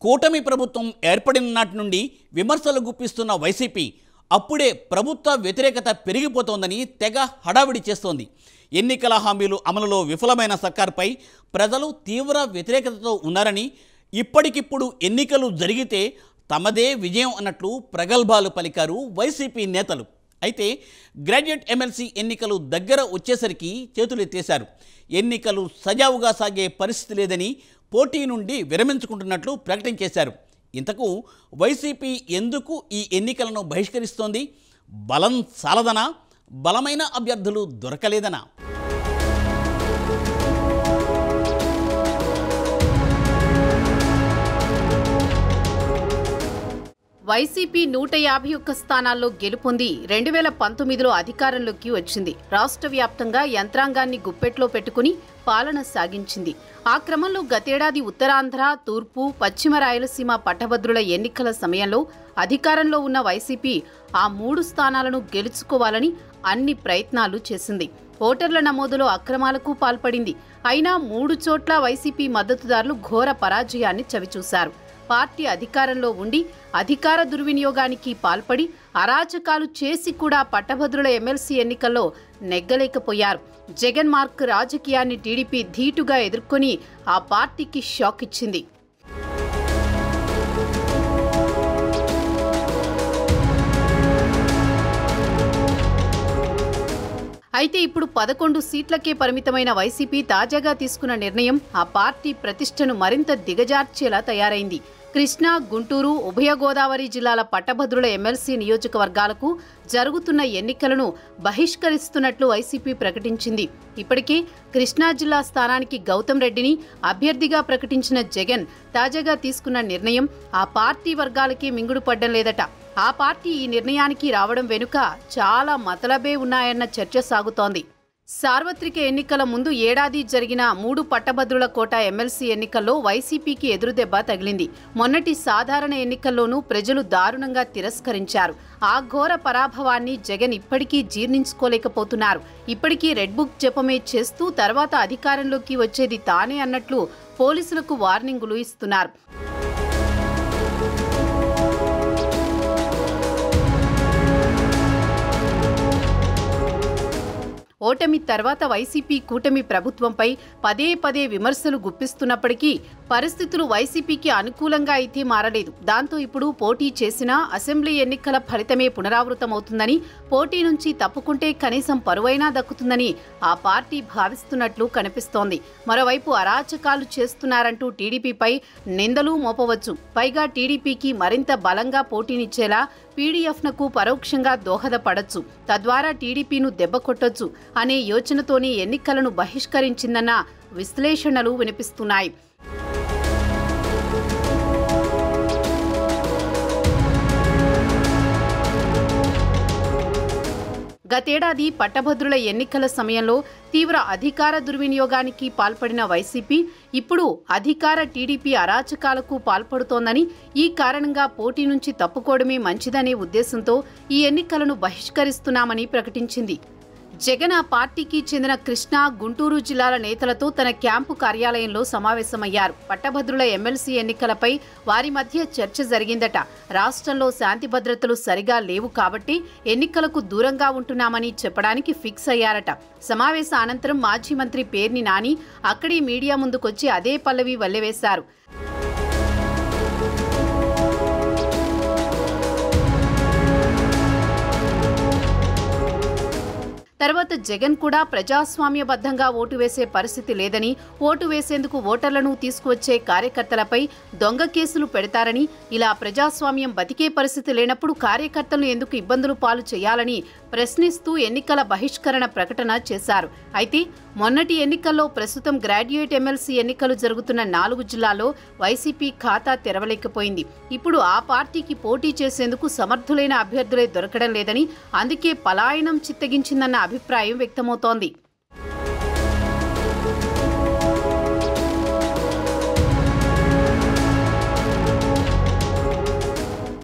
కూటమి ప్రభుత్వం ఏర్పడిన నాటి నుండి విమర్శలు గుప్పిస్తున్న వైసీపీ అప్పుడే ప్రభుత్వ వ్యతిరేకత పెరిగిపోతోందని తెగ హడావిడి చేస్తోంది ఎన్నికల హామీలు అమలులో విఫలమైన సర్కార్పై ప్రజలు తీవ్ర వ్యతిరేకతతో ఉన్నారని ఇప్పటికిప్పుడు ఎన్నికలు జరిగితే తమదే విజయం అన్నట్లు ప్రగల్భాలు పలికారు వైసీపీ నేతలు అయితే గ్రాడ్యుయేట్ ఎమ్మెల్సీ ఎన్నికలు దగ్గర వచ్చేసరికి చేతులెత్తేశారు ఎన్నికలు సజావుగా సాగే పరిస్థితి లేదని పోటీ నుండి విరమించుకుంటున్నట్లు ప్రకటించేశారు ఇంతకు వైసీపీ ఎందుకు ఈ ఎన్నికలను బహిష్కరిస్తోంది బలం చాలదనా బలమైన అభ్యర్థులు దొరకలేదనా వైసీపీ నూట యాభై ఒక్క స్థానాల్లో గెలుపొంది రెండు వేల పంతొమ్మిదిలో అధికారంలోకి వచ్చింది రాష్ట్ర వ్యాప్తంగా యంత్రాంగాన్ని గుప్పెట్లో పెట్టుకుని పాలన సాగించింది ఆ క్రమంలో గతేడాది ఉత్తరాంధ్ర తూర్పు పశ్చిమ రాయలసీమ పట్టభద్రుల ఎన్నికల సమయంలో అధికారంలో ఉన్న వైసీపీ ఆ మూడు స్థానాలను గెలుచుకోవాలని అన్ని ప్రయత్నాలు చేసింది ఓటర్ల నమోదులో అక్రమాలకు పాల్పడింది అయినా మూడు చోట్ల వైసీపీ మద్దతుదారులు ఘోర పరాజయాన్ని చవిచూశారు పార్టీ అధికారంలో ఉండి అధికార దుర్వినియోగానికి పాల్పడి అరాచకాలు చేసి కూడా పట్టభద్రుల ఎమ్మెల్సీ ఎన్నికల్లో నెగ్గలేకపోయారు జగన్ మార్క్ రాజకీయాన్ని టీడీపీ ధీటుగా ఎదుర్కొని ఆ పార్టీకి షాక్ ఇచ్చింది అయితే ఇప్పుడు పదకొండు సీట్లకే పరిమితమైన వైసీపీ తాజాగా తీసుకున్న నిర్ణయం ఆ పార్టీ ప్రతిష్టను మరింత దిగజార్చేలా తయారైంది కృష్ణా గుంటూరు ఉభయ గోదావరి జిల్లాల పట్టభద్రుల ఎమ్మెల్సీ నియోజకవర్గాలకు జరుగుతున్న ఎన్నికలను బహిష్కరిస్తున్నట్లు వైసీపీ ప్రకటించింది ఇప్పటికే కృష్ణా జిల్లా స్థానానికి గౌతమ్ రెడ్డిని అభ్యర్థిగా ప్రకటించిన జగన్ తాజాగా తీసుకున్న నిర్ణయం ఆ పార్టీ వర్గాలకే మింగుడు పడ్డం లేదట ఆ పార్టీ ఈ నిర్ణయానికి రావడం వెనుక చాలా మతలబే ఉన్నాయన్న చర్చ సాగుతోంది సార్వత్రిక ఎన్నికల ముందు ఏడాది జరిగిన మూడు పట్టభద్రుల కోట ఎమ్మెల్సీ ఎన్నికల్లో వైసీపీకి ఎదురుదెబ్బ తగిలింది మొన్నటి సాధారణ ఎన్నికల్లోనూ ప్రజలు దారుణంగా తిరస్కరించారు ఆ ఘోర పరాభవాన్ని జగన్ ఇప్పటికీ జీర్ణించుకోలేకపోతున్నారు ఇప్పటికీ రెడ్ బుక్ జపమే చేస్తూ తర్వాత అధికారంలోకి వచ్చేది తానే అన్నట్లు పోలీసులకు వార్నింగులు ఇస్తున్నారు ఓటమి తర్వాత వైసీపీ కూటమి ప్రభుత్వంపై పదే పదే విమర్శలు గుప్పిస్తున్నప్పటికీ పరిస్థితులు వైసీపీకి అనుకూలంగా అయితే మారలేదు దాంతో ఇప్పుడు పోటీ చేసినా అసెంబ్లీ ఎన్నికల ఫలితమే పునరావృతమవుతుందని పోటీ నుంచి తప్పుకుంటే కనీసం పరువైనా దక్కుతుందని ఆ పార్టీ భావిస్తున్నట్లు కనిపిస్తోంది మరోవైపు అరాచకాలు చేస్తున్నారంటూ టీడీపీపై నిందలు మోపవచ్చు పైగా టీడీపీకి మరింత బలంగా పోటీనిచ్చేలా పీడీఎఫ్నకు పరోక్షంగా దోహదపడచ్చు తద్వారా టీడీపీను దెబ్బకొట్టొచ్చు అనే యోచనతోనే ఎన్నికలను బహిష్కరించిందన్న విశ్లేషణలు వినిపిస్తున్నాయి గతేడాది పట్టభద్రుల ఎన్నికల సమయంలో తీవ్ర అధికార దుర్వినియోగానికి పాల్పడిన వైసీపీ ఇప్పుడు అధికార టీడీపీ అరాచకాలకు పాల్పడుతోందని ఈ కారణంగా పోటీ నుంచి తప్పుకోవడమే మంచిదనే ఉద్దేశంతో ఈ ఎన్నికలను బహిష్కరిస్తున్నామని ప్రకటించింది జగన్ ఆ పార్టీకి చెందిన కృష్ణా గుంటూరు జిల్లాల నేతలతో తన క్యాంపు కార్యాలయంలో సమావేశమయ్యారు పట్టభద్రుల ఎమ్మెల్సీ ఎన్నికలపై వారి మధ్య చర్చ జరిగిందట రాష్ట్రంలో శాంతి భద్రతలు సరిగా లేవు కాబట్టి ఎన్నికలకు దూరంగా ఉంటున్నామని చెప్పడానికి ఫిక్స్ అయ్యారట సమావేశ అనంతరం మాజీ మంత్రి పేర్ని నాని అక్కడి మీడియా ముందుకొచ్చి అదే పల్లవి వల్లెవేశారు తర్వాత జగన్ కూడా ప్రజాస్వామ్యబద్ధంగా ఓటు వేసే పరిస్థితి లేదని ఓటు వేసేందుకు ఓటర్లను తీసుకువచ్చే కార్యకర్తలపై దొంగ కేసులు పెడతారని ఇలా ప్రజాస్వామ్యం బతికే పరిస్థితి లేనప్పుడు కార్యకర్తలను ఎందుకు ఇబ్బందులు పాలు చేయాలని ప్రశ్నిస్తూ ఎన్నికల బహిష్కరణ ప్రకటన చేశారు అయితే మొన్నటి ఎన్నికల్లో ప్రస్తుతం గ్రాడ్యుయేట్ ఎమ్మెల్సీ ఎన్నికలు జరుగుతున్న నాలుగు జిల్లాల్లో వైసీపీ ఖాతా తెరవలేకపోయింది ఇప్పుడు ఆ పార్టీకి పోటీ చేసేందుకు సమర్థులైన అభ్యర్థులే దొరకడం లేదని అందుకే పలాయనం చిత్తగించిందన్న అభిప్రాయం వ్యక్తమవుతోంది